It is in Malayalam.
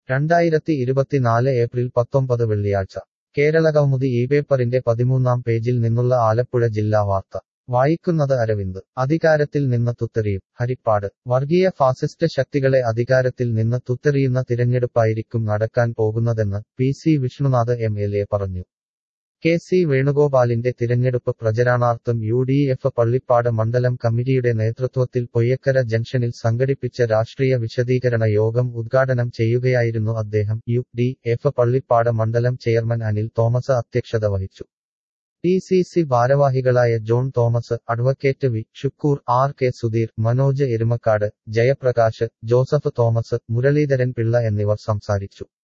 രണ്ടായിരത്തി ഇരുപത്തിനാല് ഏപ്രിൽ പത്തൊമ്പത് വെള്ളിയാഴ്ച കേരളകൗമുദി ഈ പേപ്പറിന്റെ പതിമൂന്നാം പേജിൽ നിന്നുള്ള ആലപ്പുഴ ജില്ലാ വാർത്ത വായിക്കുന്നത് അരവിന്ദ് അധികാരത്തിൽ നിന്ന് തുത്തെറിയും ഹരിപ്പാട് വർഗീയ ഫാസിസ്റ്റ് ശക്തികളെ അധികാരത്തിൽ നിന്ന് തുത്തെറിയുന്ന തിരഞ്ഞെടുപ്പായിരിക്കും നടക്കാൻ പോകുന്നതെന്ന് P C Vishnunath M L A പറഞ്ഞു കെ സി വേണുഗോപാലിന്റെ തിരഞ്ഞെടുപ്പ് പ്രചരണാർത്ഥം യു ഡി എഫ് പള്ളിപ്പാട് മണ്ഡലം കമ്മിറ്റിയുടെ നേതൃത്വത്തിൽ പൊയ്യക്കര ജംഗ്ഷനിൽ സംഘടിപ്പിച്ച രാഷ്ട്രീയ വിശദീകരണ യോഗം ഉദ്ഘാടനം ചെയ്യുകയായിരുന്നു അദ്ദേഹം യു ഡി എഫ് പള്ളിപ്പാട് മണ്ഡലം ചെയർമാൻ അനിൽ തോമസ് അധ്യക്ഷത വഹിച്ചു ഡി സി സി ഭാരവാഹികളായ John Thomas advocate V Shukoor R K Sudheer Manoj Erumakkad Jayaprakash Joseph Thomas Muraleedharan Pillai എന്നിവർ സംസാരിച്ചു